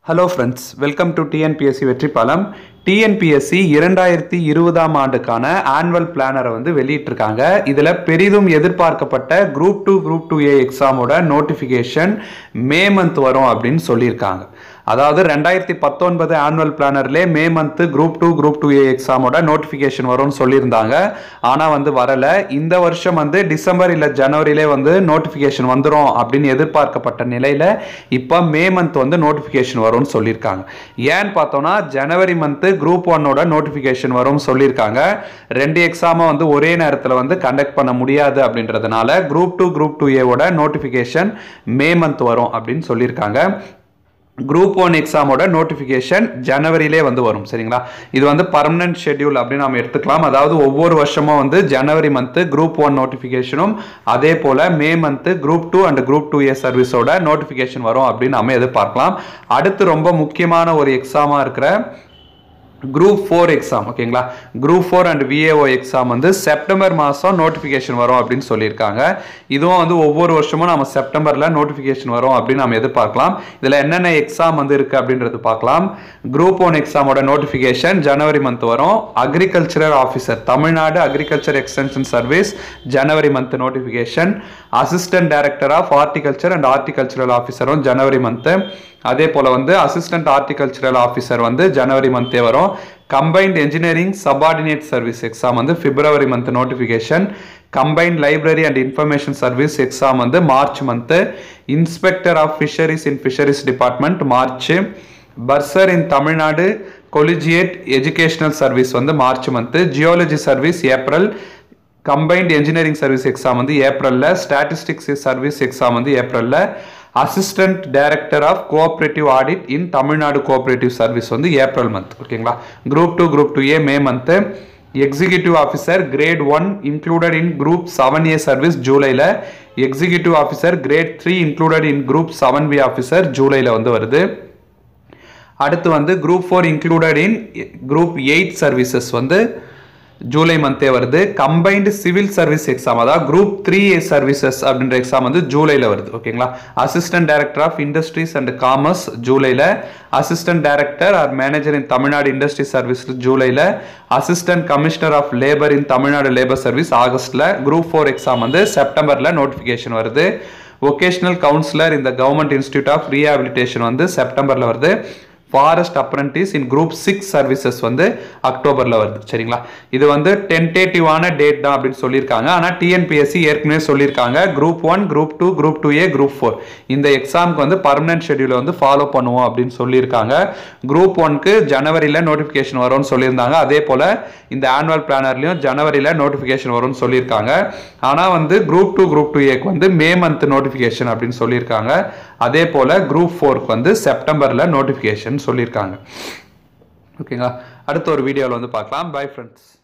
hello friends welcome to TNPSC வெற்றி பாலம் TNPSC இரண்டாயிரத்தி இருபதாம் ஆண்டுக்கான ஆனுவல் பிளானரை வந்து வெளியிட்டிருக்காங்க இதில் பெரிதும் எதிர்பார்க்கப்பட்ட group two group two A எக்ஸாமோட நோட்டிஃபிகேஷன் மே மந்த் வரும் அப்படின்னு சொல்லியிருக்காங்க அதாவது ரெண்டாயிரத்தி பத்தொன்பது ஆனுவல் பிளானர்லேயே May month group two group two A எக்ஸாமோட நோட்டிஃபிகேஷன் வரும்னு சொல்லியிருந்தாங்க ஆனால் வந்து வரலை இந்த வருஷம் வந்து டிசம்பர் இல்லை ஜனவரியிலே வந்து நோட்டிஃபிகேஷன் வந்துடும் அப்படின்னு எதிர்பார்க்கப்பட்ட நிலையில் இப்போ மே மந்த் வந்து நோட்டிஃபிகேஷன் வரும்னு சொல்லியிருக்காங்க ஏன்னு பார்த்தோம்னா ஜனவரி மந்த்து குரூப் ஒன்னோட நோட்டிஃபிகேஷன் வரும்னு சொல்லியிருக்காங்க ரெண்டு எக்ஸாமை வந்து ஒரே நேரத்தில் வந்து கண்டக்ட் பண்ண முடியாது அப்படின்றதுனால குரூப் டூ குரூப் டூ ஏவோட நோட்டிஃபிகேஷன் மே மந்த் வரும் அப்படின்னு சொல்லியிருக்காங்க குரூப் ஒன் எக்ஸாமோட நோட்டிஃபிகேஷன் ஜனவரியிலே வந்து வரும் சரிங்களா இது வந்து பர்மனன்ட் ஷெட்யூல் அப்படின்னு நம்ம எடுத்துக்கலாம் அதாவது ஒவ்வொரு வருஷமும் வந்து ஜனவரி மந்த்து குரூப் ஒன் நோட்டிஃபிகேஷனும் அதே போல் May month group two and group two A சர்வீஸோட நோட்டிஃபிகேஷன் வரும் அப்படின்னு நம்ம எதிர்பார்க்கலாம் அடுத்து ரொம்ப முக்கியமான ஒரு எக்ஸாமாக இருக்கிற குரூப் ஃபோர் எக்ஸாம் ஓகேங்களா group four and VAO exam வந்து செப்டம்பர் மாதம் நோட்டிஃபிகேஷன் வரும் அப்படின்னு சொல்லியிருக்காங்க இதுவும் வந்து ஒவ்வொரு வருஷமும் நம்ம செப்டம்பரில் நோட்டிஃபிகேஷன் வரும் அப்படின்னு நம்ம எதிர்பார்க்கலாம் இதில் என்னென்ன எக்ஸாம் வந்து இருக்குது அப்படின்றது பார்க்கலாம் குரூப் ஒன் எக்ஸாமோட நோட்டிஃபிகேஷன் ஜனவரி மந்த் வரும் agricultural officer Tamil Nadu agriculture extension service ஜனவரி month notification assistant director of horticulture and horticultural ஆஃபீஸரும் ஜனவரி மந்த்து அதே போல் வந்து அசிஸ்டன்ட் ஹார்டிகல்ச்சரல் ஆஃபீஸர் வந்து ஜனவரி மந்தே வரும் combined engineering subordinate service exam வந்து பிப்ரவரி month notification combined library and information service exam வந்து March month inspector of fisheries in fisheries department March பர்சர் in Tamil Nadu collegiate educational service வந்து March month geology service April combined engineering service exam வந்து ஏப்ரலில் statistics service exam வந்து ஏப்ரலில் assistant director of cooperative audit in Tamil Nadu cooperative service வந்து April month ஓகேங்களா group two group two A May month executive officer grade one included in group seven A service ஜூலையில் executive officer grade three included in group seven B officer ஜூலையில் வந்து வருது அடுத்து வந்து group four included in group eight services வந்து July மந்தே வருது combined civil service exam அதாவது குரூப் த்ரீ ஏ சர்வீசஸ் அப்படின்ற எக்ஸாம் வந்து ஜூலையில் வருது ஓகேங்களா assistant director of industries and commerce ஜூலையில் assistant director or manager in Tamil Nadu industry service ஜூலையில் assistant commissioner of labour in Tamil Nadu labour service ஆகஸ்ட்டில் குரூப் ஃபோர் எக்ஸாம் வந்து செப்டம்பரில் நோட்டிஃபிகேஷன் வருது ஒகேஷனல் கவுன்சிலர் இந்த கவர்மெண்ட் இன்ஸ்டியூட் ஆஃப் ரீஹாபிலிட்டேஷன் வந்து செப்டம்பரில் வருது forest apprentice in group six services வந்து அக்டோபரில் வருது சரிங்களா இது வந்து டென்டேட்டிவான டேட் தான் அப்படின்னு சொல்லியிருக்காங்க ஆனால் டிஎன்பிஎஸ்சி ஏற்கனவே சொல்லியிருக்காங்க group one group two group two A group four இந்த எக்ஸாமுக்கு வந்து பர்மனன்ட் ஷெடியூலை வந்து ஃபாலோ பண்ணுவோம் அப்படின்னு சொல்லியிருக்காங்க குரூப் ஒன்க்கு ஜனவரியில் நோட்டிஃபிகேஷன் வரும்னு சொல்லியிருந்தாங்க அதே போல் இந்த ஆனுவல் பிளானர்லையும் ஜனவரியில் நோட்டிஃபிகேஷன் வரும்னு சொல்லியிருக்காங்க ஆனால் வந்து குரூப் டூ குரூப் டூ ஏக்கு வந்து மே மந்த் நோட்டிஃபிகேஷன் அப்படின்னு சொல்லியிருக்காங்க அதே போல் குரூப் ஃபோருக்கு வந்து செப்டம்பரில் நோட்டிஃபிகேஷன் சொல்லியிருக்காங்க ஓகேங்களா அடுத்த ஒரு வீடியோவில் வந்து பார்க்கலாம் பை ஃப்ரெண்ட்ஸ்